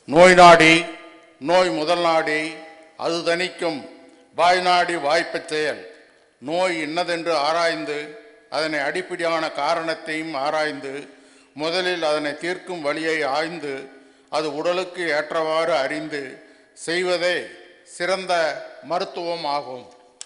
நோய் நாடி நோய் முதல் நாடி அது தணிக்கும் வாய் நாடி வாய்ப்பச் செயல் நோய் இன்னதென்று ஆராய்ந்து அதனை அடிப்படையான காரணத்தையும் ஆராய்ந்து முதலில் அதனை தீர்க்கும் வழியை ஆய்ந்து அது உடலுக்கு ஏற்றவாறு அறிந்து செய்வதே சிறந்த மருத்துவம் ஆகும்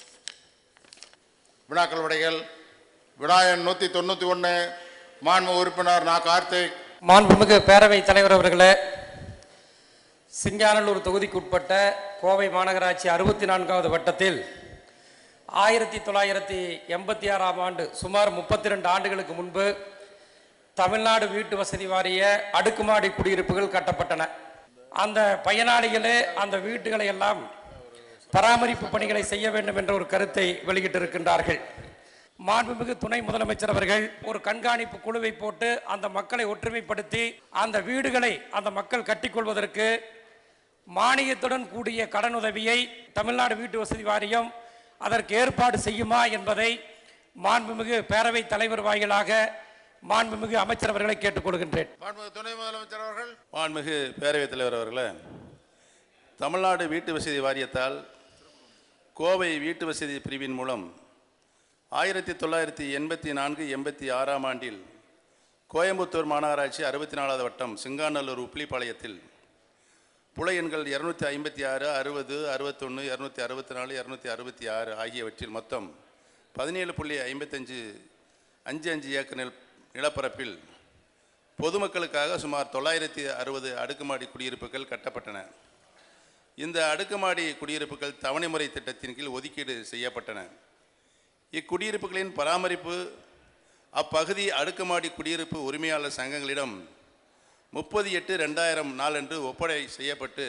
வினாக்கள் விடைகள் வினாயன் நூற்றி தொண்ணூற்றி ஒன்று மாண்பு உறுப்பினர் நா கார்த்திக் மாண்புமிகு பேரவைத் தலைவர் அவர்களே சிங்கானல்லூர் தொகுதிக்குட்பட்ட கோவை மாநகராட்சி அறுபத்தி நான்காவது வட்டத்தில் ஆயிரத்தி தொள்ளாயிரத்தி எண்பத்தி ஆறாம் ஆண்டு சுமார் முப்பத்தி ரெண்டு ஆண்டுகளுக்கு முன்பு தமிழ்நாடு வீட்டு வசதி வாரிய அடுக்குமாடி குடியிருப்புகள் கட்டப்பட்டன அந்த பயனாளிகளே அந்த வீட்டுகளை எல்லாம் பராமரிப்பு பணிகளை செய்ய வேண்டும் என்ற ஒரு கருத்தை வெளியிட்டிருக்கின்றார்கள் மாண்புமிகு துணை முதலமைச்சர் அவர்கள் ஒரு கண்காணிப்பு குழுவை போட்டு அந்த மக்களை ஒற்றுமைப்படுத்தி அந்த வீடுகளை அந்த மக்கள் கட்டிக்கொள்வதற்கு மானியத்துடன் கூடிய கடனுதவியை தமிழ்நாடு வீட்டு வசதி வாரியம் அதற்கு ஏற்பாடு செய்யுமா என்பதை மாண்புமிகு பேரவைத் தலைவர் வாயிலாக மாண்புமிகு அமைச்சர் அவர்களை கேட்டுக்கொள்கின்றேன் மாண்புமிகு துணை முதலமைச்சர் அவர்கள் மாண்புமிகு பேரவைத் தலைவர் அவர்களே தமிழ்நாடு வீட்டு வசதி வாரியத்தால் கோவை வீட்டு வசதி பிரிவின் மூலம் ஆயிரத்தி தொள்ளாயிரத்தி எண்பத்தி நான்கு எண்பத்தி ஆறாம் ஆண்டில் கோயம்புத்தூர் மாநகராட்சி அறுபத்தி நாலாவது வட்டம் சிங்காநல்லூர் உப்ளிப்பாளையத்தில் புல எண்கள் இரநூத்தி ஐம்பத்தி ஆறு அறுபது அறுபத்தொன்று இரநூத்தி அறுபத்தி நாலு இரநூத்தி அறுபத்தி ஆறு ஆகியவற்றில் மொத்தம் பதினேழு புள்ளி ஐம்பத்தஞ்சு அஞ்சு அஞ்சு ஏக்கர் நில நிலப்பரப்பில் பொதுமக்களுக்காக சுமார் தொள்ளாயிரத்தி அறுபது அடுக்குமாடி குடியிருப்புகள் கட்டப்பட்டன இந்த அடுக்குமாடி குடியிருப்புகள் தவணை முறை திட்டத்தின் கீழ் ஒதுக்கீடு செய்யப்பட்டன இக்குடியிருப்புகளின் பராமரிப்பு அப்பகுதி அடுக்குமாடி குடியிருப்பு உரிமையாளர் சங்கங்களிடம் முப்பது எட்டு ரெண்டாயிரம் நாளன்று ஒப்படை செய்யப்பட்டு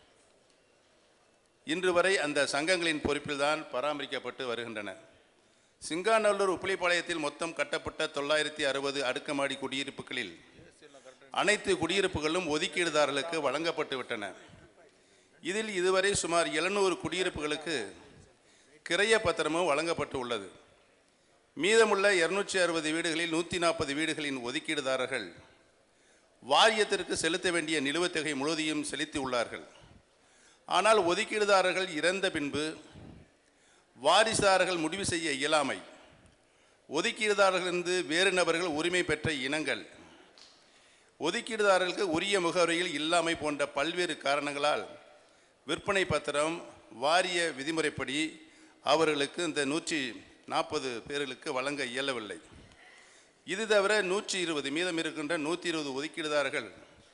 இன்று வரை அந்த சங்கங்களின் பொறுப்பில்தான் பராமரிக்கப்பட்டு வருகின்றன சிங்காநல்லூர் உப்பிலிப்பாளையத்தில் மொத்தம் கட்டப்பட்ட தொள்ளாயிரத்தி அறுபது அடுக்குமாடி குடியிருப்புகளில் அனைத்து குடியிருப்புகளும் ஒதுக்கீடுதாரர்களுக்கு வழங்கப்பட்டு விட்டன இதில் இதுவரை சுமார் எழுநூறு குடியிருப்புகளுக்கு கிரைய பத்திரமும் வழங்கப்பட்டு உள்ளது மீதமுள்ள இருநூற்றி அறுபது வீடுகளில் நூற்றி நாற்பது வீடுகளின் ஒதுக்கீடுதாரர்கள் வாரியத்திற்கு செலுத்த வேண்டிய நிலுவைத் தொகை முழுவதையும் செலுத்தி உள்ளார்கள் ஆனால் ஒதுக்கீடுதாரர்கள் இறந்த பின்பு வாரிசுதாரர்கள் முடிவு செய்ய இயலாமை ஒதுக்கீடுதாரர்களிருந்து வேறு நபர்கள் உரிமை பெற்ற இனங்கள் ஒதுக்கீடுதாரர்களுக்கு உரிய முகவரியில் இல்லாமை போன்ற பல்வேறு காரணங்களால் விற்பனை பத்திரம் வாரிய விதிமுறைப்படி அவர்களுக்கு இந்த நூற்றி நாற்பது பேர்களுக்கு வழங்க இயலவில்லை இது தவிர நூற்றி இருபது மீதம் இருக்கின்ற நூற்றி இருபது ஒதுக்கீடுதாரர்கள்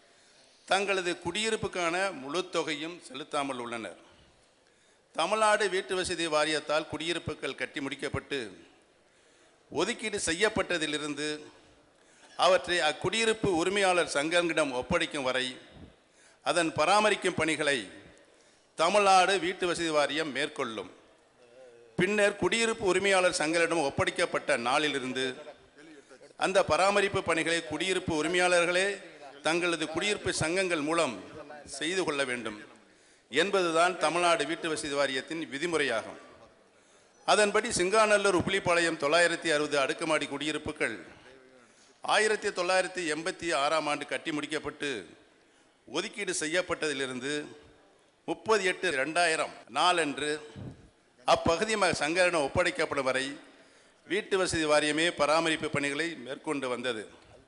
தங்களது குடியிருப்புக்கான முழு தொகையும் செலுத்தாமல் உள்ளனர் தமிழ்நாடு வீட்டு வசதி வாரியத்தால் குடியிருப்புகள் கட்டி முடிக்கப்பட்டு ஒதுக்கீடு செய்யப்பட்டதிலிருந்து அவற்றை அக்குடியிருப்பு உரிமையாளர் சங்கங்களிடம் ஒப்படைக்கும் வரை அதன் பராமரிக்கும் பணிகளை தமிழ்நாடு வீட்டு வசதி வாரியம் மேற்கொள்ளும் பின்னர் குடியிருப்பு உரிமையாளர் சங்கங்களிடம் ஒப்படைக்கப்பட்ட நாளிலிருந்து அந்த பராமரிப்பு பணிகளை குடியிருப்பு உரிமையாளர்களே தங்களது குடியிருப்பு சங்கங்கள் மூலம் செய்து கொள்ள வேண்டும் என்பதுதான் தமிழ்நாடு வீட்டு வசதி வாரியத்தின் விதிமுறையாகும் அதன்படி சிங்காநல்லூர் உப்பிலிப்பாளையம் தொள்ளாயிரத்தி அறுபது அடுக்குமாடி குடியிருப்புகள் ஆயிரத்தி தொள்ளாயிரத்தி எண்பத்தி ஆறாம் ஆண்டு கட்டி முடிக்கப்பட்டு ஒதுக்கீடு செய்யப்பட்டதிலிருந்து முப்பது எட்டு ரெண்டாயிரம் நாளன்று அப்பகுதி ம சங்கரிடம் ஒப்படைக்கப்படும் வரை வீட்டு வசதி வாரியமே பராமரிப்பு பணிகளை மேற்கொண்டு வந்தது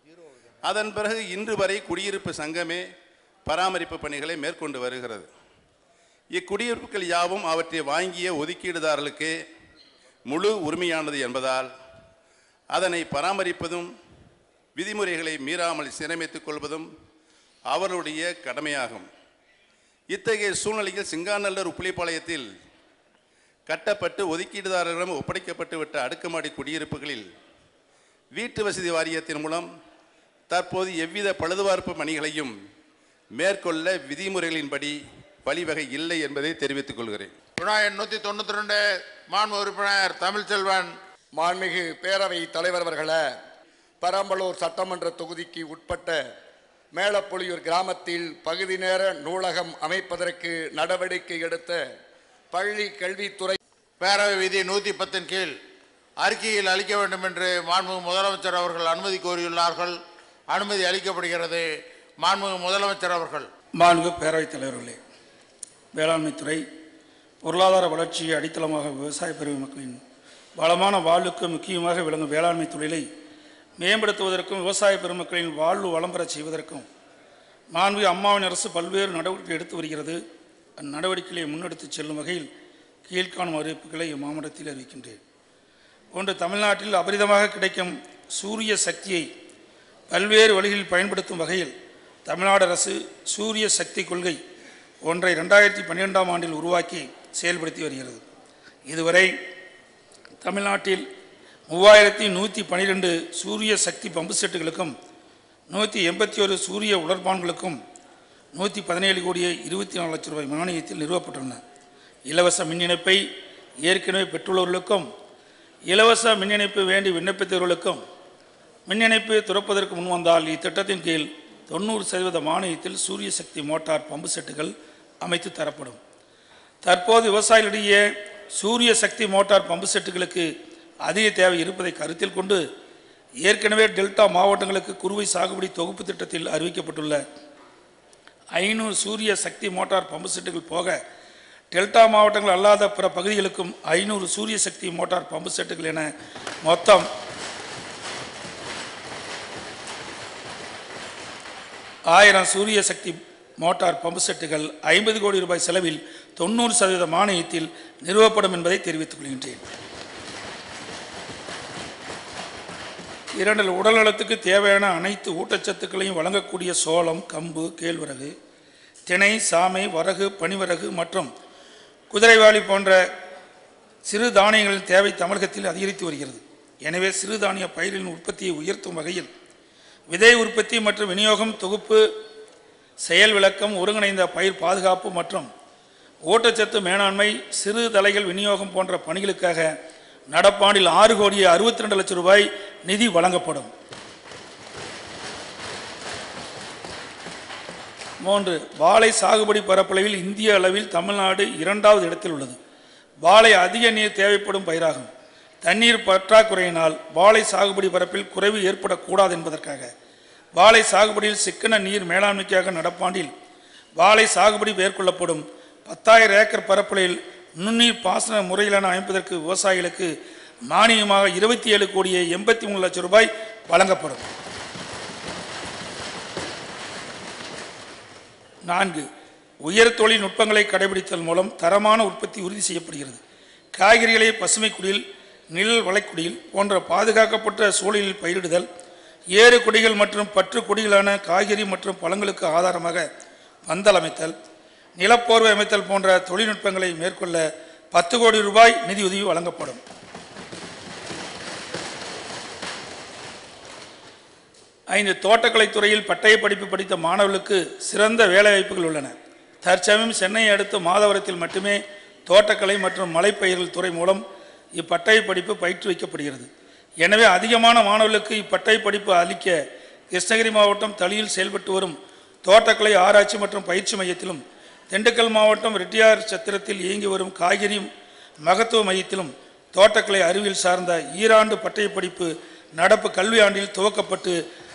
அதன் பிறகு இன்று வரை குடியிருப்பு சங்கமே பராமரிப்பு பணிகளை மேற்கொண்டு வருகிறது இக்குடியிருப்புகள் யாவும் அவற்றை வாங்கிய ஒதுக்கீடுதாரர்களுக்கே முழு உரிமையானது என்பதால் அதனை பராமரிப்பதும் விதிமுறைகளை மீறாமல் சீரமைத்துக் கொள்வதும் அவர்களுடைய கடமையாகும் இத்தகைய சூழ்நிலையில் சிங்காநல்லூர் உப்பிலிப்பாளையத்தில் கட்டப்பட்டு ஒதுக்கீடுதாரரிடம் ஒப்படைக்கப்பட்டு விட்ட அடுக்குமாடி குடியிருப்புகளில் வீட்டு வசதி வாரியத்தின் மூலம் தற்போது எவ்வித பழுதுபார்ப்பு பணிகளையும் மேற்கொள்ள விதிமுறைகளின்படி வழிவகை இல்லை என்பதை தெரிவித்துக் கொள்கிறேன் வினாயன் நூற்றி தொண்ணூற்றி ரெண்டு மாண்பு உறுப்பினர் தமிழ்ச்செல்வன் மாண்புமிகு பேரவை தலைவர் அவர்களே பெரம்பலூர் சட்டமன்ற தொகுதிக்கு உட்பட்ட மேலப்புலியூர் கிராமத்தில் பகுதி நேர நூலகம் அமைப்பதற்கு நடவடிக்கை எடுத்த பள்ளி கல்வித்துறை பேரவை விதி நூற்றி பத்தின் கீழ் அறிக்கையில் அளிக்க வேண்டும் என்று மாண்புமிகு முதலமைச்சர் அவர்கள் அனுமதி கோரியுள்ளார்கள் அனுமதி அளிக்கப்படுகிறது மாண்புமிகு முதலமைச்சர் அவர்கள் மாண்பு பேரவைத் தலைவர்களே வேளாண்மைத்துறை பொருளாதார வளர்ச்சியை அடித்தளமாக விவசாய பிரிவு மக்களின் வளமான வாழ்வுக்கு முக்கியமாக விளங்கும் வேளாண்மை தொழிலை மேம்படுத்துவதற்கும் விவசாய பெருமக்களின் வாழ்வு வளம் பெறச் செய்வதற்கும் மாண்பு அம்மாவின் அரசு பல்வேறு நடவடிக்கை எடுத்து வருகிறது அந்நடவடிக்கைகளை முன்னெடுத்துச் செல்லும் வகையில் கீழ்காணும் அறிவிப்புகளை இம்மாவட்டத்தில் அறிவிக்கின்றேன் ஒன்று தமிழ்நாட்டில் அபரிதமாக கிடைக்கும் சூரிய சக்தியை பல்வேறு வழிகளில் பயன்படுத்தும் வகையில் தமிழ்நாடு அரசு சூரிய சக்தி கொள்கை ஒன்றை ரெண்டாயிரத்தி பன்னிரெண்டாம் ஆண்டில் உருவாக்கி செயல்படுத்தி வருகிறது இதுவரை தமிழ்நாட்டில் மூவாயிரத்தி நூற்றி பன்னிரெண்டு சூரிய சக்தி பம்பு செட்டுகளுக்கும் நூற்றி எண்பத்தி ஒரு சூரிய உலர்பான்களுக்கும் நூற்றி பதினேழு கோடியே இருபத்தி நாலு லட்சம் ரூபாய் மானியத்தில் நிறுவப்பட்டுள்ளன இலவச மின் இணைப்பை ஏற்கனவே பெற்றுள்ளவர்களுக்கும் இலவச மின் இணைப்பு வேண்டி விண்ணப்பித்தவர்களுக்கும் மின் இணைப்பு துறப்பதற்கு முன் வந்தால் இத்திட்டத்தின் கீழ் தொண்ணூறு சதவீத மானியத்தில் சூரிய சக்தி மோட்டார் பம்பு செட்டுகள் அமைத்து தரப்படும் தற்போது விவசாயிகளிடையே சூரிய சக்தி மோட்டார் பம்பு செட்டுகளுக்கு அதிக தேவை இருப்பதை கருத்தில் கொண்டு ஏற்கனவே டெல்டா மாவட்டங்களுக்கு குறுவை சாகுபடி தொகுப்பு திட்டத்தில் அறிவிக்கப்பட்டுள்ள ஐநூறு சூரிய சக்தி மோட்டார் பம்பு செட்டுகள் போக டெல்டா மாவட்டங்கள் அல்லாத பிற பகுதிகளுக்கும் ஐநூறு சூரிய சக்தி மோட்டார் பம்பு செட்டுகள் என மொத்தம் ஆயிரம் சூரிய சக்தி மோட்டார் பம்பு செட்டுகள் ஐம்பது கோடி ரூபாய் செலவில் தொண்ணூறு சதவீத மானியத்தில் நிறுவப்படும் என்பதை தெரிவித்துக் கொள்கின்றேன் இரண்டில் உடல்நலத்துக்கு தேவையான அனைத்து ஊட்டச்சத்துக்களையும் வழங்கக்கூடிய சோளம் கம்பு கேழ்வரகு திணை சாமை வரகு பனிவரகு மற்றும் குதிரைவாளி போன்ற சிறு தானியங்களின் தேவை தமிழகத்தில் அதிகரித்து வருகிறது எனவே சிறுதானிய பயிரின் உற்பத்தியை உயர்த்தும் வகையில் விதை உற்பத்தி மற்றும் விநியோகம் தொகுப்பு செயல் விளக்கம் ஒருங்கிணைந்த பயிர் பாதுகாப்பு மற்றும் ஊட்டச்சத்து மேலாண்மை சிறு தலைகள் விநியோகம் போன்ற பணிகளுக்காக நடப்பாண்டில் ஆறு கோடியே அறுபத்தி ரெண்டு லட்சம் ரூபாய் நிதி வழங்கப்படும் மூன்று வாழை சாகுபடி பரப்பளவில் இந்திய அளவில் தமிழ்நாடு இரண்டாவது இடத்தில் உள்ளது வாழை அதிக நீர் தேவைப்படும் பயிராகும் தண்ணீர் பற்றாக்குறையினால் வாழை சாகுபடி பரப்பில் குறைவு ஏற்படக்கூடாது என்பதற்காக வாழை சாகுபடியில் சிக்கன நீர் மேலாண்மைக்காக நடப்பாண்டில் வாழை சாகுபடி மேற்கொள்ளப்படும் பத்தாயிரம் ஏக்கர் பரப்பளவில் நுண்ணீர் பாசன முறையிலான அமைப்பதற்கு விவசாயிகளுக்கு மானியமாக இருபத்தி ஏழு கோடியே எண்பத்தி மூணு லட்சம் ரூபாய் வழங்கப்படும் நான்கு உயர் தொழில்நுட்பங்களை கடைபிடித்தல் மூலம் தரமான உற்பத்தி உறுதி செய்யப்படுகிறது காய்கறிகளை பசுமை குடியில் நிழல் வளைக்குடியில் போன்ற பாதுகாக்கப்பட்ட சூழலில் பயிரிடுதல் ஏறு கொடிகள் மற்றும் பற்று கொடிகளான காய்கறி மற்றும் பழங்களுக்கு ஆதாரமாக பந்தல் அமைத்தல் நிலப்போர்வை அமைத்தல் போன்ற தொழில்நுட்பங்களை மேற்கொள்ள பத்து கோடி ரூபாய் நிதியுதவி வழங்கப்படும் ஐந்து தோட்டக்கலைத் துறையில் பட்டய படிப்பு படித்த மாணவர்களுக்கு சிறந்த வேலைவாய்ப்புகள் உள்ளன தற்சமயம் சென்னையை அடுத்த மாதவரத்தில் மட்டுமே தோட்டக்கலை மற்றும் மலைப்பயிர்கள் துறை மூலம் இப்பட்டய படிப்பு பயிற்றுவிக்கப்படுகிறது எனவே அதிகமான மாணவர்களுக்கு இப்பட்டய படிப்பு அளிக்க கிருஷ்ணகிரி மாவட்டம் தளியில் செயல்பட்டு வரும் தோட்டக்கலை ஆராய்ச்சி மற்றும் பயிற்சி மையத்திலும் திண்டுக்கல் மாவட்டம் ரெட்டியார் சத்திரத்தில் இயங்கி வரும் காய்கறி மகத்துவ மையத்திலும் தோட்டக்கலை அறிவியல் சார்ந்த ஈராண்டு பட்டய படிப்பு நடப்பு கல்வி ஆண்டில் துவக்கப்பட்டு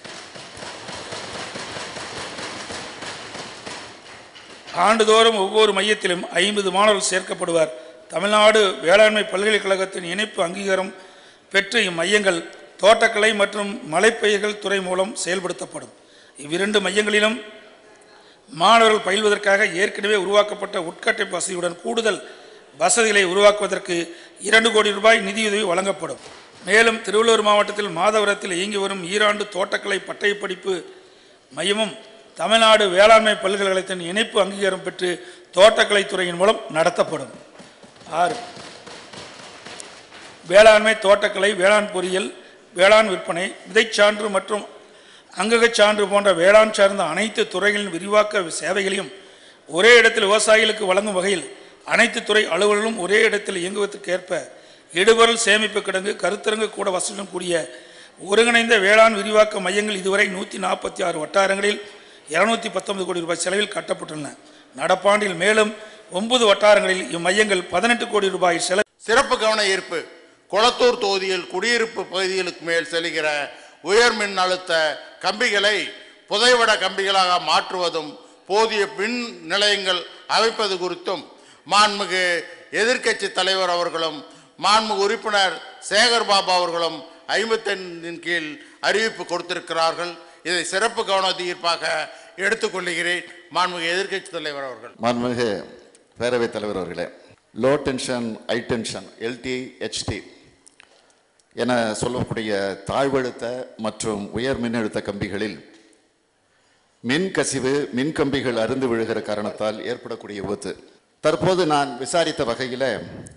ஆண்டுதோறும் ஒவ்வொரு மையத்திலும் ஐம்பது மாணவர்கள் சேர்க்கப்படுவார் தமிழ்நாடு வேளாண்மை பல்கலைக்கழகத்தின் இணைப்பு அங்கீகாரம் பெற்று இம்மையங்கள் தோட்டக்கலை மற்றும் மலைப்பயிர்கள் துறை மூலம் செயல்படுத்தப்படும் இவ்விரண்டு மையங்களிலும் மாணவர்கள் பயில்வதற்காக ஏற்கனவே உருவாக்கப்பட்ட உட்கட்டமைப்பு வசதியுடன் கூடுதல் வசதிகளை உருவாக்குவதற்கு இரண்டு கோடி ரூபாய் நிதியுதவி வழங்கப்படும் மேலும் திருவள்ளூர் மாவட்டத்தில் மாதவரத்தில் இயங்கி வரும் ஈராண்டு தோட்டக்கலை பட்டயப் படிப்பு மையமும் தமிழ்நாடு வேளாண்மை பல்கலைக்கழகத்தின் இணைப்பு அங்கீகாரம் பெற்று தோட்டக்கலைத் துறையின் மூலம் நடத்தப்படும் ஆறு வேளாண்மை தோட்டக்கலை வேளாண் பொறியியல் வேளாண் விற்பனை விதைச்சான்று மற்றும் அங்ககச் சான்று போன்ற வேளாண் சார்ந்த அனைத்து துறைகளின் விரிவாக்க சேவைகளையும் ஒரே இடத்தில் விவசாயிகளுக்கு வழங்கும் வகையில் அனைத்து துறை அலுவலர்களும் ஒரே இடத்தில் இயங்குவதற்கு ஏற்ப இடுபொருள் சேமிப்பு கிடங்கு கருத்தரங்கு கூட வசதியுடன் கூடிய ஒருங்கிணைந்த வேளாண் விரிவாக்க மையங்கள் இதுவரை நூற்றி நாற்பத்தி ஆறு வட்டாரங்களில் இருநூத்தி பத்தொன்பது கோடி ரூபாய் செலவில் கட்டப்பட்டுள்ளன நடப்பாண்டில் மேலும் ஒன்பது வட்டாரங்களில் இம்மையங்கள் பதினெட்டு கோடி ரூபாய் செலவு சிறப்பு கவன ஈர்ப்பு கொளத்தூர் தொகுதியில் குடியிருப்பு பகுதிகளுக்கு மேல் செல்கிற உயர் மின் அழுத்த கம்பிகளை புதைவட கம்பிகளாக மாற்றுவதும் போதிய மின் நிலையங்கள் அமைப்பது குறித்தும் மாண்புமிகு எதிர்க்கட்சி தலைவர் அவர்களும் மாண்புமிகு உறுப்பினர் சேகர் பாபு அவர்களும் ஐம்பத்தெண்டின் கீழ் அறிவிப்பு கொடுத்திருக்கிறார்கள் இதை சிறப்பு கவன தீர்ப்பாக எடுத்துக்கொள்கிறேன் மாண்புமிகு எதிர்க்கட்சி தலைவர் அவர்கள் மாண்புமிகு பேரவைத் தலைவர் அவர்களே low tension high tension LT HT என சொல்லக்கூடிய தாழ்வழுத்த மற்றும் உயர் மின்னழுத்த கம்பிகளில் மின் கசிவு மின் கம்பிகள் அருந்து விழுகிற காரணத்தால் ஏற்படக்கூடிய விபத்து தற்போது நான் விசாரித்த வகையில்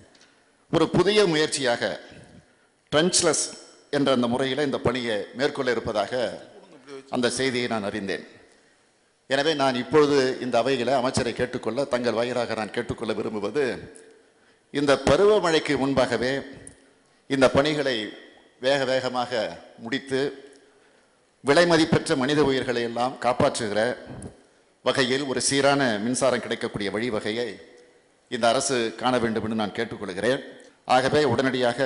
ஒரு புதிய முயற்சியாக ட்ரென்ச்லெஸ் என்ற அந்த முறையில் இந்த பணியை மேற்கொள்ள இருப்பதாக அந்த செய்தியை நான் அறிந்தேன் எனவே நான் இப்பொழுது இந்த அவையில் அமைச்சரை கேட்டுக்கொள்ள தங்கள் வாயிலாக நான் கேட்டுக்கொள்ள விரும்புவது இந்த பருவமழைக்கு முன்பாகவே இந்த பணிகளை வேக வேகமாக முடித்து விலை மதிப்பற்ற மனித உயிர்களை எல்லாம் காப்பாற்றுகிற வகையில் ஒரு சீரான மின்சாரம் கிடைக்கக்கூடிய வழிவகையை இந்த அரசு காண வேண்டும் என்று நான் கேட்டுக்கொள்கிறேன் ஆகவே உடனடியாக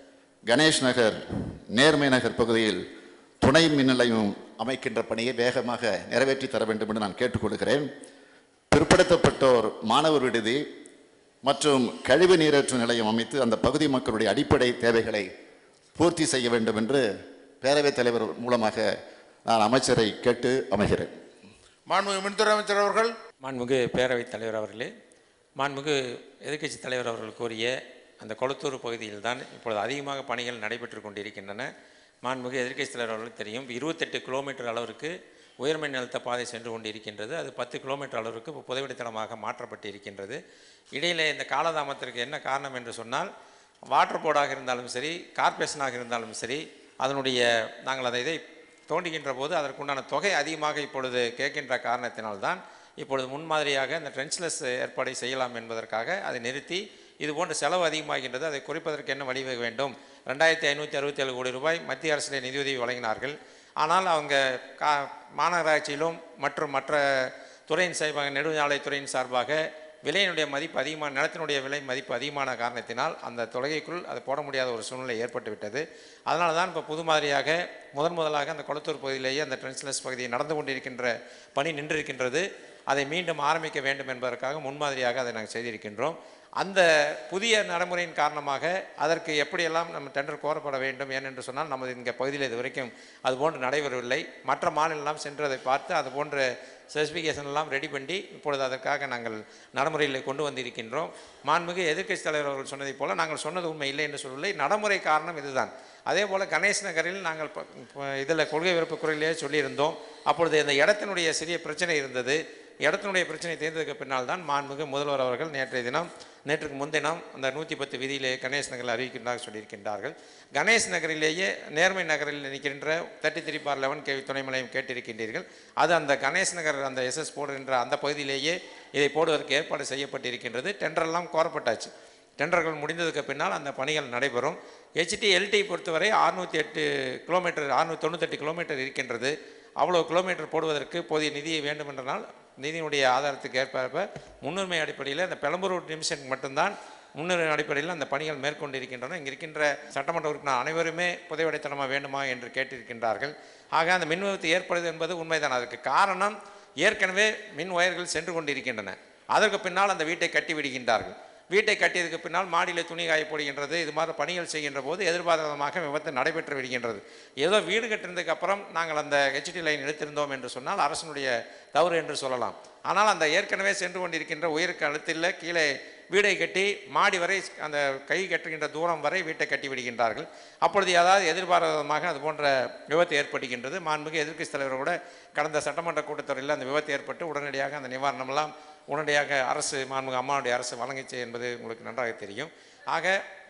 கணேஷ் நகர் நேர்மை நகர் பகுதியில் துணை மின் நிலையம் அமைக்கின்ற பணியை வேகமாக நிறைவேற்றி தர வேண்டும் என்று நான் கேட்டுக்கொள்கிறேன் பிற்படுத்தப்பட்டோர் மாணவர் விடுதி மற்றும் கழிவு நீரேற்று நிலையம் அமைத்து அந்த பகுதி மக்களுடைய அடிப்படை தேவைகளை பூர்த்தி செய்ய வேண்டும் என்று பேரவைத் தலைவர் மூலமாக நான் அமைச்சரை கேட்டு அமைகிறேன் மாண்புமிகு மின்துறை அமைச்சர் அவர்கள் மாண்புமிகு பேரவைத் தலைவர் அவர்களே மாண்புமிகு எதிர்க்கட்சி தலைவர் அவர்கள் கூறிய அந்த கொளத்தூர் பகுதியில் தான் இப்பொழுது அதிகமாக பணிகள் நடைபெற்று கொண்டிருக்கின்றன மாண்புமிகு எதிர்க்கட்சி தலைவர் அவர்களுக்கு தெரியும் இருபத்தெட்டு கிலோமீட்டர் அளவிற்கு உயர்மின் அழுத்த பாதை சென்று கொண்டிருக்கின்றது அது பத்து கிலோமீட்டர் அளவிற்கு இப்போ புதைவடித்தளமாக மாற்றப்பட்டு இருக்கின்றது இடையிலே இந்த காலதாமத்திற்கு என்ன காரணம் என்று சொன்னால் வாட்டர் போர்டாக இருந்தாலும் சரி கார்ப்பரேஷனாக இருந்தாலும் சரி அதனுடைய நாங்கள் அதை இதை தோண்டுகின்ற போது அதற்குண்டான தொகை அதிகமாக இப்பொழுது கேட்கின்ற காரணத்தினால்தான் இப்பொழுது முன்மாதிரியாக இந்த ட்ரென்ச்லெஸ் ஏற்பாடை செய்யலாம் என்பதற்காக அதை நிறுத்தி இது போன்ற செலவு அதிகமாகின்றது அதை குறைப்பதற்கு என்ன வழிவகை வேண்டும் ரெண்டாயிரத்தி ஐநூற்றி அறுபத்தேழு கோடி ரூபாய் மத்திய அரசிலே நிதியுதவி வழங்கினார்கள் ஆனால் அவங்க கா மாநகராட்சியிலும் மற்றும் மற்ற துறையின் சார்பாக நெடுஞ்சாலைத்துறையின் சார்பாக விலையினுடைய மதிப்பு அதிகமான நிலத்தினுடைய விலை மதிப்பு அதிகமான காரணத்தினால் அந்த தொகைக்குள் அதை போட முடியாத ஒரு சூழ்நிலை ஏற்பட்டு விட்டது அதனால தான் இப்போ புது மாதிரியாக முதன் முதலாக அந்த கொளத்தூர் பகுதியிலேயே அந்த ட்ரென்ஸ்லெஸ் பகுதி நடந்து கொண்டிருக்கின்ற பணி நின்றிருக்கின்றது அதை மீண்டும் ஆரம்பிக்க வேண்டும் என்பதற்காக முன்மாதிரியாக அதை நாங்கள் செய்திருக்கின்றோம் அந்த புதிய நடைமுறையின் காரணமாக அதற்கு எப்படியெல்லாம் நம்ம டெண்டர் கோரப்பட வேண்டும் ஏனென்று சொன்னால் நமது இங்கே பகுதியில் இது வரைக்கும் அது போன்று நடைபெறவில்லை மற்ற மாநிலெல்லாம் சென்று அதை பார்த்து அது போன்ற ஸ்பெசிஃபிகேஷன் எல்லாம் ரெடி பண்ணி இப்பொழுது அதற்காக நாங்கள் நடைமுறையில் கொண்டு வந்திருக்கின்றோம் மாண்புமிகு எதிர்க்கட்சி தலைவர் அவர்கள் சொன்னதைப் போல நாங்கள் சொன்னது உண்மை இல்லை என்று சொல்லவில்லை நடைமுறை காரணம் இதுதான் அதே போல் கணேஷ் நகரில் நாங்கள் இதில் கொள்கை விருப்ப குறையிலேயே சொல்லியிருந்தோம் அப்பொழுது இந்த இடத்தினுடைய சிறிய பிரச்சனை இருந்தது இடத்தினுடைய பிரச்சனை தீர்ந்ததுக்கு பின்னால் தான் மாண்புமிகு முதல்வர் அவர்கள் நேற்றைய தினம் நேற்றுக்கு முன்தினம் அந்த நூற்றி பத்து விதியிலே கணேஷ் நகரில் அறிவிக்கின்றார் சொல்லியிருக்கின்றார்கள் கணேஷ் நகரிலேயே நேர்மை நகரில் நிற்கின்ற thirty three by eleven KV துணை நிலையம் கேட்டிருக்கின்றீர்கள் அது அந்த கணேஷ் நகர் அந்த எஸ்எஸ் போடுகின்ற அந்த பகுதியிலேயே இதை போடுவதற்கு ஏற்பாடு செய்யப்பட்டிருக்கின்றது டெண்டரெல்லாம் கோரப்பட்டாச்சு டெண்டர்கள் முடிந்ததுக்கு பின்னால் அந்த பணிகள் நடைபெறும் ஹெச்டிஎல்டி பொறுத்தவரை அறுநூற்றி எட்டு கிலோமீட்டர் அறுநூற்றி தொண்ணூத்தெட்டு கிலோமீட்டர் இருக்கின்றது அவ்வளோ கிலோமீட்டர் போடுவதற்கு போதிய நிதியை வேண்டுமென்றனால் நிதியினுடைய ஆதாரத்துக்கு ஏற்ப முன்னுரிமை அடிப்படையில் அந்த பெரம்பூர் நிமிஷன் மட்டும்தான் முன்னுரிமை அடிப்படையில் அந்த பணிகள் மேற்கொண்டு இருக்கின்றன இங்கே இருக்கின்ற சட்டமன்ற உறுப்பினர் அனைவருமே புதைவடைத்தனமாக வேண்டுமா என்று கேட்டிருக்கின்றார்கள் ஆக அந்த மின் விபத்து ஏற்படுது என்பது உண்மைதான் அதற்கு காரணம் ஏற்கனவே மின் ஒயர்கள் சென்று கொண்டிருக்கின்றன அதற்கு பின்னால் அந்த வீட்டை கட்டி விடுகின்றார்கள் வீட்டை கட்டியதுக்கு பின்னால் மாடியில் துணி காய போடுகின்றது இது மாதிரி பணிகள் செய்கின்ற போது எதிர்பாராதமாக விபத்து நடைபெற்று விடுகின்றது ஏதோ வீடு கட்டினதுக்கு அப்புறம் நாங்கள் அந்த ஹெச்டி லைன் எடுத்திருந்தோம் என்று சொன்னால் அரசனுடைய தவறு என்று சொல்லலாம் ஆனால் அந்த ஏற்கனவே சென்று கொண்டிருக்கின்ற உயிர் கழுத்தில் கீழே வீடை கட்டி மாடி வரை அந்த கை கட்டுகின்ற தூரம் வரை வீட்டை கட்டி விடுகின்றார்கள் அப்பொழுது ஏதாவது எதிர்பாராதமாக அது போன்ற விபத்து ஏற்படுகின்றது மாண்புமிகு எதிர்க்கட்சி தலைவர் கூட கடந்த சட்டமன்ற கூட்டத்தொடரில் அந்த விபத்து ஏற்பட்டு உடனடியாக அந்த நிவாரணமெல்லாம் உடனடியாக அரசு மாண்புமிகு அம்மாவுடைய அரசு வழங்கிச்சு என்பது உங்களுக்கு நன்றாக தெரியும் ஆக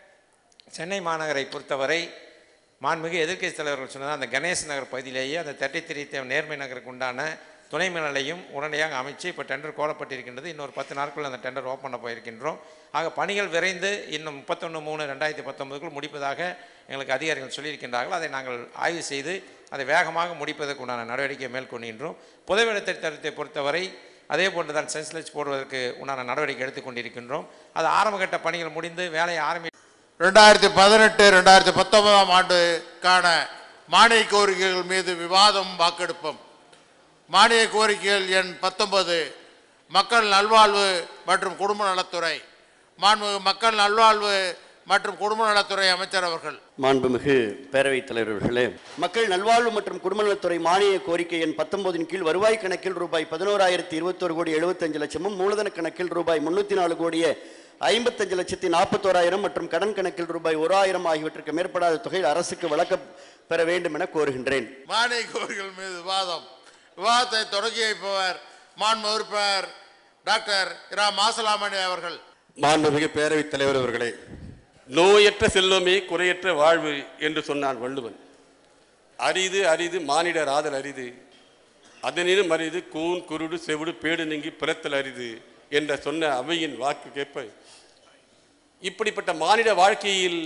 சென்னை மாநகரை பொறுத்தவரை மாண்புமிகு எதிர்க்கட்சி தலைவர்கள் சொன்னது அந்த கணேஷ் நகர் பகுதியிலேயே அந்த தேர்ட்டி த்ரீ நேர்மை நகருக்கு உண்டான துணை மின் நிலையம் உடனடியாக அமைச்சு இப்போ டெண்டர் கோரப்பட்டிருக்கின்றது இன்னொரு பத்து நாட்கள் அந்த டெண்டர் ஓப்பன் பண்ண போயிருக்கின்றோம் ஆக பணிகள் விரைந்து இன்னும் முப்பத்தொன்று மூணு ரெண்டாயிரத்தி பத்தொன்பதுக்குள் முடிப்பதாக எங்களுக்கு அதிகாரிகள் சொல்லியிருக்கின்றார்கள் அதை நாங்கள் ஆய்வு செய்து அதை வேகமாக முடிப்பதற்கு உண்டான நடவடிக்கையை மேற்கொள்கின்றோம் புதைவெளி திட்டத்தை பொறுத்தவரை அதே போன்று தான் சென்ஸ்லெஸ் போடுவதற்கு உண்டான நடவடிக்கை எடுத்துக்கொண்டிருக்கின்றோம் அது ஆரம்பகட்ட பணிகள் முடிந்து வேலையை ஆரம்பி ரெண்டாயிரத்தி பதினெட்டு ரெண்டாயிரத்தி பத்தொன்பதாம் ஆண்டுக்கான மானிய கோரிக்கைகள் மீது விவாதம் வாக்கெடுப்பும் மானிய கோரிக்கைகள் எண் பத்தொன்பது மக்கள் நல்வாழ்வு மற்றும் குடும்ப நலத்துறை மாண்புமிகு மக்கள் நல்வாழ்வு மற்றும் குடும்ப நலத்துறை அமைச்சர் அவர்கள் மாண்புமிகு பேரவைத் தலைவர்களே மக்கள் நல்வாழ்வு மற்றும் குடும்பநலத்துறை மானிய கோரிக்கை எண் பத்தொன்பதின் கீழ் வருவாய் கணக்கில் ரூபாய் பதினோராயிரத்தி இருபத்தொரு கோடி எழுபத்தஞ்சு லட்சமும் மூலதன கணக்கில் ரூபாய் முன்னூத்தி நாலு கோடியே ஐம்பத்தஞ்சு லட்சத்தி நாற்பத்தோராயிரம் மற்றும் கடன் கணக்கில் ரூபாய் ஒரு ஆயிரம் ஆகியவற்றுக்கு மேற்படாத தொகையில் அரசுக்கு வழங்க பெற வேண்டும் என கோருகின்றேன் மானிய கோரிக்கைகள் மீது விவாதம் விவாதத்தை தொடங்கி வைப்பவர் மாண்பு உறுப்பினர் டாக்டர் இரா மாசலாமணி அவர்கள் மாண்புமிகு பேரவைத் தலைவர் அவர்களே நோயற்ற செல்வமே குறையற்ற வாழ்வு என்று சொன்னான் வள்ளுவன் அரிது அரிது மானிடர் ஆதல் அரிது அதனினும் அரிது கூன் குருடு செவிடு பேடு நீங்கி பிறத்தல் அரிது என்ற சொன்ன அவையின் வாக்கு கேட்ப இப்படிப்பட்ட மானிட வாழ்க்கையில்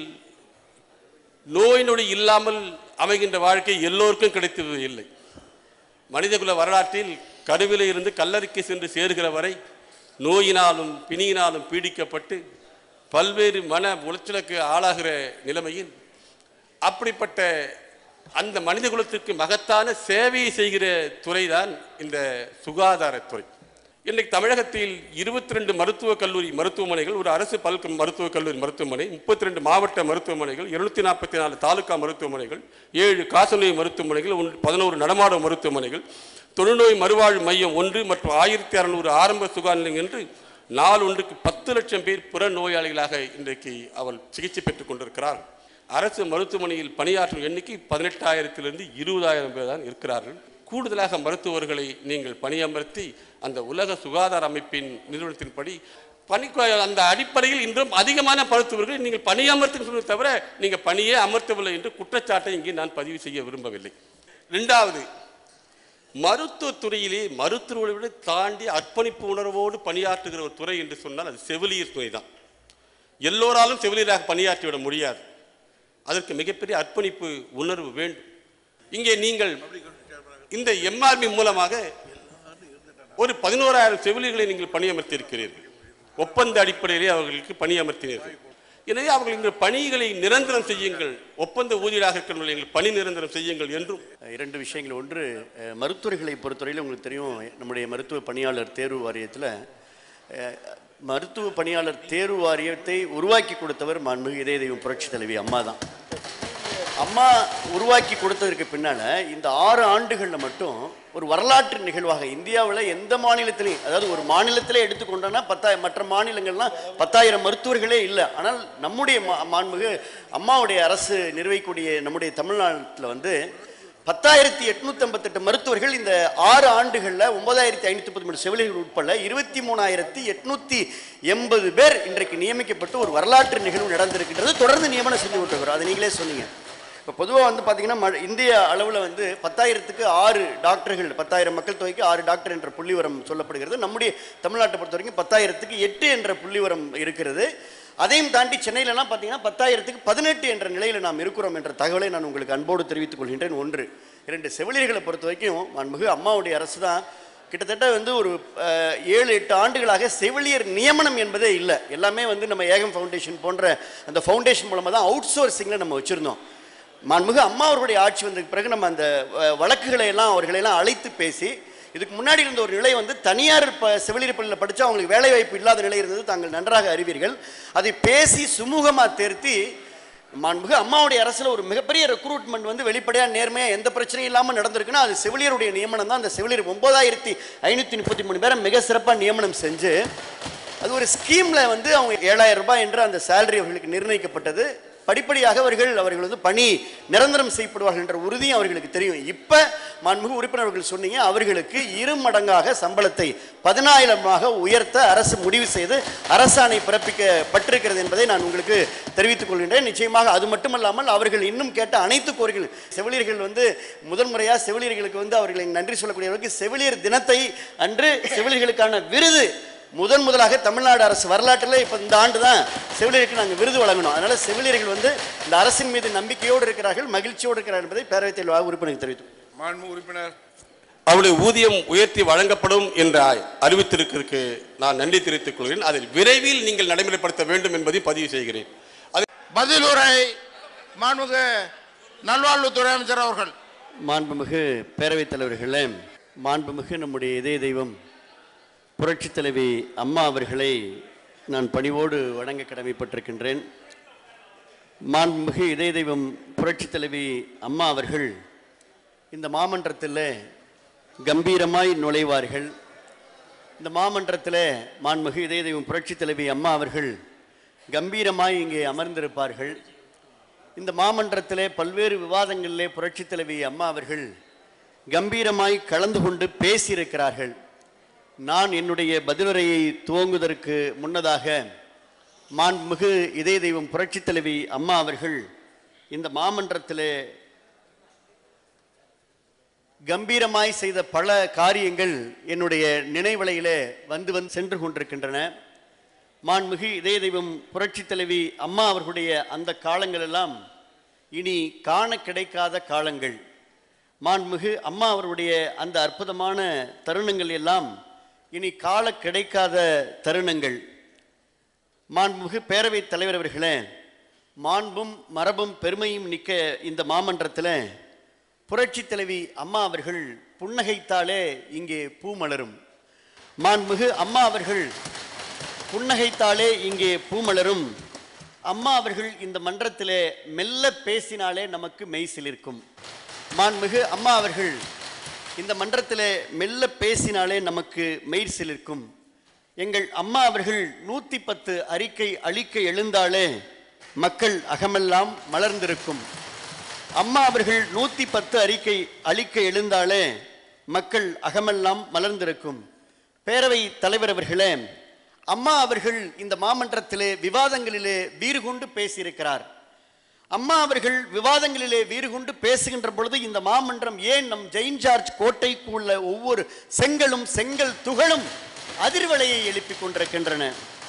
நோய் நொடி இல்லாமல் அமைகின்ற வாழ்க்கை எல்லோருக்கும் கிடைத்தது இல்லை மனிதகுல வரலாற்றில் கருவில இருந்து கல்லறைக்கு சென்று சேருகிற வரை நோயினாலும் பிணியினாலும் பீடிக்கப்பட்டு பல்வேறு மன உளைச்சலுக்கு ஆளாகிற நிலைமையில் அப்படிப்பட்ட அந்த மனித குலத்திற்கு மகத்தான சேவையை செய்கிற துறைதான் இந்த சுகாதாரத்துறை இன்றைக்கு தமிழகத்தில் இருபத்தி ரெண்டு மருத்துவக் கல்லூரி மருத்துவமனைகள் ஒரு அரசு பல் மருத்துவக் கல்லூரி மருத்துவமனை முப்பத்தி ரெண்டு மாவட்ட மருத்துவமனைகள் இருநூத்தி நாற்பத்தி நாலு தாலுகா மருத்துவமனைகள் ஏழு காசநோய் மருத்துவமனைகள் ஒன்று பதினோரு நடமாடும் மருத்துவமனைகள் தொழுநோய் மறுவாழ்வு மையம் ஒன்று மற்றும் ஆயிரத்தி அறநூறு ஆரம்ப சுகாதார நிலையம் என்று நாள் ஒன்றுக்கு பத்து லட்சம் பேர் புற நோயாளிகளாக இன்றைக்கு அவள் சிகிச்சை பெற்றுக் கொண்டிருக்கிறார் அரசு மருத்துவமனையில் பணியாற்றும் எண்ணிக்கை பதினெட்டாயிரத்திலிருந்து இருபதாயிரம் பேர் தான் இருக்கிறார்கள் கூடுதலாக மருத்துவர்களை நீங்கள் பணியமர்த்தி அந்த உலக சுகாதார அமைப்பின் நிறுவனத்தின்படி பணி அந்த அடிப்படையில் இன்றும் அதிகமான மருத்துவர்களை நீங்கள் பணியமர்த்துன்னு சொன்னதை தவிர நீங்கள் பணியே அமர்த்தவில்லை என்று குற்றச்சாட்டை இங்கே நான் பதிவு செய்ய விரும்பவில்லை ரெண்டாவது மருத்துவத் துறையிலே மருத்துவர்களை விட தாண்டி அர்ப்பணிப்பு உணர்வோடு பணியாற்றுகிற ஒரு துறை என்று சொன்னால் அது செவிலியர் துறை தான் எல்லோராலும் செவிலியராக பணியாற்றிவிட முடியாது அதற்கு மிகப்பெரிய அர்ப்பணிப்பு உணர்வு வேண்டும் இங்கே நீங்கள் இந்த எம்ஆர்பி மூலமாக ஒரு பதினோராயிரம் செவிலியர்களை நீங்கள் பணியமர்த்தி இருக்கிறீர்கள் ஒப்பந்த அடிப்படையிலே அவர்களுக்கு பணியமர்த்தினீர்கள் எனவே அவர்கள் இந்த பணிகளை நிரந்தரம் செய்யுங்கள் ஒப்பந்த ஊதியராக இருக்கிறவர்கள் எங்கள் பணி நிரந்தரம் செய்யுங்கள் என்றும் இரண்டு விஷயங்கள் ஒன்று அஹ், மருத்துவர்களை பொறுத்தவரையில் உங்களுக்கு தெரியும் நம்முடைய மருத்துவ பணியாளர் தேர்வு வாரியத்தில் அஹ், மருத்துவ பணியாளர் தேர்வு வாரியத்தை உருவாக்கி கொடுத்தவர் மாண்புமிகு இதய தெய்வம் புரட்சி தலைவி அம்மா தான் அம்மா உருவாக்கி கொடுத்ததற்கு பின்னால் இந்த ஆறு ஆண்டுகளில் மட்டும் ஒரு வரலாற்று நிகழ்வாக இந்தியாவில் எந்த மாநிலத்திலையும் அதாவது ஒரு மாநிலத்திலே எடுத்துக்கொண்டோன்னா பத்தாயிரம் மற்ற மாநிலங்கள்லாம் பத்தாயிரம் மருத்துவர்களே இல்லை ஆனால் நம்முடைய மா மாண்புமிகு அம்மாவுடைய அரசு நிர்வகிக்கக்கூடிய நம்முடைய தமிழ்நாட்டில் வந்து பத்தாயிரத்தி எட்நூத்தி ஐம்பத்தெட்டு மருத்துவர்கள் இந்த ஆறு ஆண்டுகளில் ஒன்பதாயிரத்தி ஐநூற்றி முப்பத்தி மூணு செவிலியர்கள் உட்பட இருபத்தி மூணாயிரத்தி எட்நூத்தி எண்பது பேர் இன்றைக்கு நியமிக்கப்பட்டு ஒரு வரலாற்று நிகழ்வு நடந்திருக்கின்றது தொடர்ந்து நியமனம் செஞ்சு விட்டுருக்கிறோம் அதை நீங்களே சொன்னீங்க இப்போ பொதுவாக வந்து பார்த்தீங்கன்னா ம- இந்திய அளவில் வந்து பத்தாயிரத்துக்கு ஆறு டாக்டர்கள் பத்தாயிரம் மக்கள் தொகைக்கு ஆறு டாக்டர் என்ற புள்ளிவரம் சொல்லப்படுகிறது நம்முடைய தமிழ்நாட்டை பொறுத்த வரைக்கும் பத்தாயிரத்துக்கு எட்டு என்ற புள்ளிவரம் இருக்கிறது அதையும் தாண்டி சென்னையிலலாம் பார்த்தீங்கன்னா பத்தாயிரத்துக்கு பதினெட்டு என்ற நிலையில் நாம் இருக்கிறோம் என்ற தகவலை நான் உங்களுக்கு அன்போடு தெரிவித்துக் கொள்கின்றேன் ஒன்று இரண்டு செவிலியர்களை பொறுத்த வரைக்கும் மாண்புமிகு அம்மாவுடைய அரசு தான் கிட்டத்தட்ட வந்து ஒரு அஹ், ஏழு எட்டு ஆண்டுகளாக செவிலியர் நியமனம் என்பதே இல்லை எல்லாமே வந்து நம்ம ஏகம் ஃபவுண்டேஷன் போன்ற அந்த ஃபவுண்டேஷன் மூலமாக தான் அவுட் சோர்சிங்கில் நம்ம வச்சுருந்தோம் மாண்புமிகு அம்மா அவர்களுடைய ஆட்சி வந்ததுக்கு பிறகு நம்ம அந்த அஹ், வழக்குகளை எல்லாம் அவர்களை எல்லாம் அழைத்து பேசி இதுக்கு முன்னாடி இருந்த ஒரு நிலை வந்து தனியார் ப செவிலியர் பள்ளியில் படித்தா அவங்களுக்கு வேலை வாய்ப்பு இல்லாத நிலை இருந்தது தாங்கள் நன்றாக அறிவீர்கள் அதை பேசி சுமூகமாக தேர்த்தி மாண்புமிகு அம்மாவுடைய அரசில் ஒரு மிகப்பெரிய ரெக்ரூட்மெண்ட் வந்து வெளிப்படையாக நேர்மையாக எந்த பிரச்சனையும் இல்லாமல் நடந்திருக்குன்னா அது செவிலியருடைய நியமனம் தான் அந்த செவிலியர் ஒன்பதாயிரத்தி ஐநூற்றி முப்பத்தி மூணு பேரை மிக சிறப்பாக நியமனம் செஞ்சு அது ஒரு ஸ்கீமில் வந்து அவங்க ஏழாயிரம் ரூபாய் என்று அந்த சேலரி அவர்களுக்கு நிர்ணயிக்கப்பட்டது படிப்படியாக அவர்கள் அவர்கள் வந்து பணி நிரந்தரம் செய்யப்படுவார்கள் என்ற உறுதியும் அவர்களுக்கு தெரியும் இப்போ மாண்புமிகு உறுப்பினர்கள் சொன்னீங்க அவர்களுக்கு இரு மடங்காக சம்பளத்தை பதினாயிரமாக உயர்த்த அரசு முடிவு செய்து அரசாணை பிறப்பிக்கப்பட்டிருக்கிறது என்பதை நான் உங்களுக்கு தெரிவித்துக் கொள்கின்றேன் நிச்சயமாக அது மட்டுமல்லாமல் அவர்கள் இன்னும் கேட்ட அனைத்து கோரிக்கைகள் செவிலியர்கள் வந்து முதல் முறையாக செவிலியர்களுக்கு வந்து அவர்களை நன்றி சொல்லக்கூடியவர்களுக்கு செவிலியர் தினத்தை அன்று செவிலியர்களுக்கான விருது முதன் முதலாக தமிழ்நாடு அரசு வரலாற்றில் இப்போ இந்த ஆண்டு தான் செவிலியருக்கு நாங்கள் விருது வழங்கணும் அதனால் செவிலியர்கள் வந்து இந்த அரசின் மீது நம்பிக்கையோடு இருக்கிறார்கள் மகிழ்ச்சியோடு இருக்கிறார்கள் என்பதை பேரவைத் தலைவர் உறுப்பினர் தெரிவித்து மாண்பு உறுப்பினர் அவருடைய ஊதியம் உயர்த்தி வழங்கப்படும் என்ற அறிவித்திருக்கிறதுக்கு நான் நன்றி தெரிவித்துக் கொள்கிறேன் அதை விரைவில் நீங்கள் நடைமுறைப்படுத்த வேண்டும் என்பதை பதிவு செய்கிறேன் அது பதிலுரை மாண்புமிகு நல்வாழ்வுத்துறை அமைச்சர் அவர்கள் மாண்புமிகு பேரவைத் தலைவர்களே மாண்புமிகு நம்முடைய இதய தெய்வம் புரட்சித் தலைவி அம்மா அவர்களை நான் பணிவோடு வணங்க கடமைப்பட்டிருக்கின்றேன் மாண்புமிகு இதய தெய்வம் புரட்சித் தலைவி அம்மா அவர்கள் இந்த மாமன்றத்தில் கம்பீரமாய் நுழைவார்கள் இந்த மாமன்றத்தில் மாண்புமிகு இதய தெய்வம் புரட்சித் தலைவி அம்மா அவர்கள் கம்பீரமாய் இங்கே அமர்ந்திருப்பார்கள் இந்த மாமன்றத்திலே பல்வேறு விவாதங்களிலே புரட்சித் தலைவி அம்மா அவர்கள் கம்பீரமாய் கலந்து கொண்டு பேசியிருக்கிறார்கள் நான் என்னுடைய பதிலுரையை துவங்குவதற்கு முன்னதாக மாண்புமிகு இதய தெய்வம் புரட்சித் தலைவி அம்மா அவர்கள் இந்த மாமன்றத்திலே கம்பீரமாய் செய்த பல காரியங்கள் என்னுடைய நினைவலையிலே வந்து வந்து சென்று கொண்டிருக்கின்றன மாண்புமிகு இதய தெய்வம் புரட்சித் தலைவி அம்மா அவர்களுடைய அந்த காலங்கள் எல்லாம் இனி காண கிடைக்காத காலங்கள் மாண்புமிகு அம்மா அவருடைய அந்த அற்புதமான தருணங்கள் எல்லாம் இனி கால கிடைக்காத தருணங்கள் மாண்புமிகு பேரவைத் தலைவர் அவர்களே மாண்பும் மரபும் பெருமையும் நிற்க இந்த மாமன்றத்தில் புரட்சித் தலைவி அம்மா அவர்கள் புன்னகைத்தாலே இங்கே பூ மலரும் மாண்புமிகு அம்மா அவர்கள் புன்னகைத்தாலே இங்கே பூமலரும் அம்மா அவர்கள் இந்த மன்றத்திலே மெல்ல பேசினாலே நமக்கு மெய் சிலிர்க்கும் மாண்புமிகு அம்மா அவர்கள் இந்த மன்றத்திலே மெல்ல பேசினாலே நமக்கு மெய் சிலிர்க்கும் எங்கள் அம்மா அவர்கள் நூற்றி பத்து அறிக்கை அளிக்க எழுந்தாலே மக்கள் அகமெல்லாம் மலர்ந்திருக்கும் அம்மா அவர்கள் நூற்றி பத்து அறிக்கை அளிக்க எழுந்தாலே மக்கள் அகமெல்லாம் மலர்ந்திருக்கும் பேரவை தலைவர் அவர்களே அம்மா அவர்கள் இந்த மாமன்றத்திலே விவாதங்களிலே வீறு கொண்டு பேசியிருக்கிறார் அம்மா அவர்கள் விவாதங்களிலே வீறு கொண்டு பேசுகின்ற பொழுது இந்த மாமன்றம் ஏன் நம் ஜெயின் ஜார்ஜ் கோட்டைக்கு உள்ள ஒவ்வொரு செங்கலும் செங்கல் துகளும் அதிர்வலையை எழுப்பிக் கொண்டிருக்கின்றன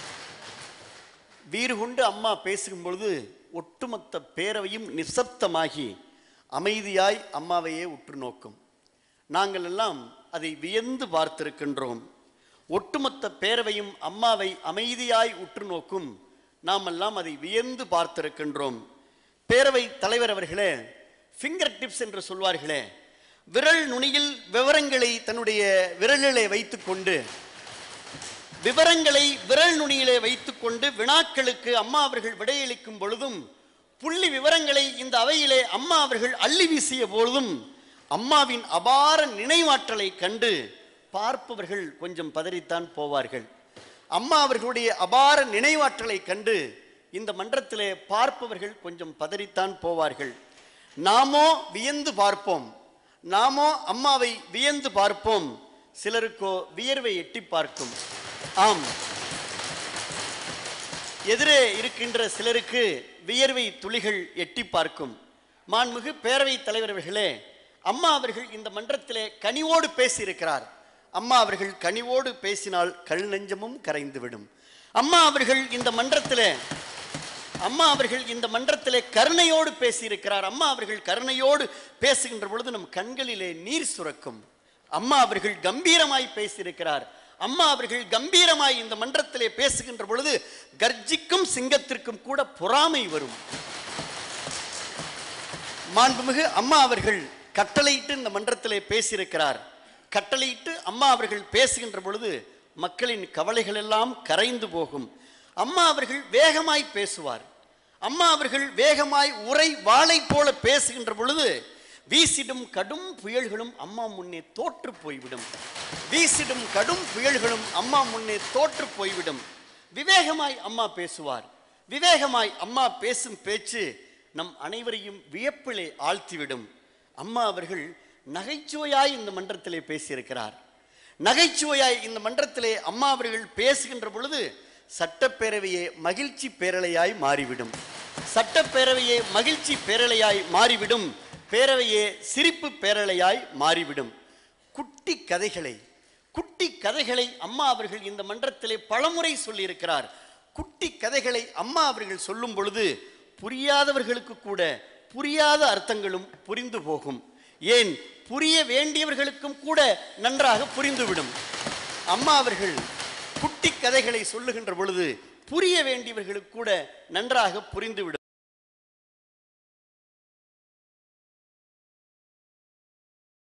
வீறு கொண்டு அம்மா பேசும் பொழுது ஒட்டுமொத்த பேரவையும் நிசப்தமாகி அமைதியாய் அம்மாவையே உற்று நோக்கும் நாங்கள் எல்லாம் அதை வியந்து பார்த்திருக்கின்றோம் ஒட்டுமொத்த பேரவையும் அம்மாவை அமைதியாய் உற்று நோக்கும் நாம் எல்லாம் அதை வியந்து பார்த்திருக்கின்றோம் பேரவை தலைவர் அவர்களே ஃபிங்கர் டிப்ஸ் என்று சொல்வார்களே விரல் நுனியில் விவரங்களை தன்னுடைய விரலிலே வைத்துக்கொண்டு விவரங்களை விரல் நுனியிலே வைத்துக்கொண்டு வினாக்களுக்கு அம்மா அவர்கள் விடையளிக்கும் பொழுதும் புள்ளி விவரங்களை இந்த அவையிலே அம்மா அவர்கள் அள்ளி வீசிய பொழுதும் அம்மாவின் அபார நினைவாற்றலை கண்டு பார்ப்பவர்கள் கொஞ்சம் பதறித்தான் போவார்கள் அம்மா அவர்களுடைய அபார நினைவாற்றலை கண்டு இந்த மன்றத்திலே பார்ப்பவர்கள் கொஞ்சம் பதறித்தான் போவார்கள் நாமோ வியந்து பார்ப்போம் நாமோ அம்மாவை வியந்து பார்ப்போம் சிலருக்கோ வியர்வை எட்டி பார்க்கும் ஆம் எதிரே இருக்கின்ற சிலருக்கு வியர்வை துளிகள் எட்டி பார்க்கும் மாண்புமிகு பேரவைத் தலைவர் அவர்களே அம்மா அவர்கள் இந்த மன்றத்திலே கனிவோடு பேசியிருக்கிறார் அம்மா அவர்கள் கனிவோடு பேசினால் கல் நெஞ்சமும் கரைந்துவிடும் அம்மா அவர்கள் இந்த மன்றத்திலே அம்மா அவர்கள் இந்த மன்றத்திலே கருணையோடு பேசியிருக்கிறார் அம்மா அவர்கள் கருணையோடு பேசுகின்ற பொழுது நம் கண்களிலே நீர் சுரக்கும் அம்மா அவர்கள் கம்பீரமாய் பேசியிருக்கிறார் அம்மா அவர்கள் கம்பீரமாய் இந்த மன்றத்திலே பேசுகின்ற பொழுது கர்ஜிக்கும் சிங்கத்திற்கும் கூட பொறாமை வரும் மாண்புமிகு அம்மா அவர்கள் கட்டளையிட்டு இந்த மன்றத்திலே பேசியிருக்கிறார் கட்டளையிட்டு அம்மா அவர்கள் பேசுகின்ற பொழுது மக்களின் கவலைகள் எல்லாம் கரைந்து போகும் அம்மா அவர்கள் வேகமாய் பேசுவார் அம்மா அவர்கள் வேகமாய் உரை வாளை போல பேசுகின்ற பொழுது வீசிடும் கடும் புயல்களும் அம்மா முன்னே தோற்று போய்விடும் வீசிடும் கடும் புயல்களும் அம்மா முன்னே தோற்று போய்விடும் விவேகமாய் அம்மா பேசுவார் விவேகமாய் அம்மா பேசும் பேச்சு நம் அனைவரையும் வியப்பிலே ஆழ்த்திவிடும் அம்மா அவர்கள் நகைச்சுவையாய் இந்த மன்றத்திலே பேசியிருக்கிறார் நகைச்சுவையாய் இந்த மன்றத்திலே அம்மா அவர்கள் பேசுகின்ற பொழுது சட்டப்பேரவையே மகிழ்ச்சி பேரலையாய் மாறிவிடும் சட்டப்பேரவையே மகிழ்ச்சி பேரலையாய் மாறிவிடும் பேரவையே சிரிப்பு பேரலையாய் மாறிவிடும் குட்டி கதைகளை குட்டி கதைகளை அம்மா அவர்கள் இந்த மன்றத்திலே பலமுறை சொல்லியிருக்கிறார் குட்டி கதைகளை அம்மா அவர்கள் சொல்லும் பொழுது புரியாதவர்களுக்கு கூட புரியாத அர்த்தங்களும் புரிந்து போகும் ஏன் புரிய வேண்டியவர்களுக்கும் கூட நன்றாக புரிந்துவிடும் அம்மா அவர்கள் குட்டி கதைகளை சொல்லுகின்ற பொழுது புரிய வேண்டியவர்களுக்கு கூட நன்றாக புரிந்துவிடும்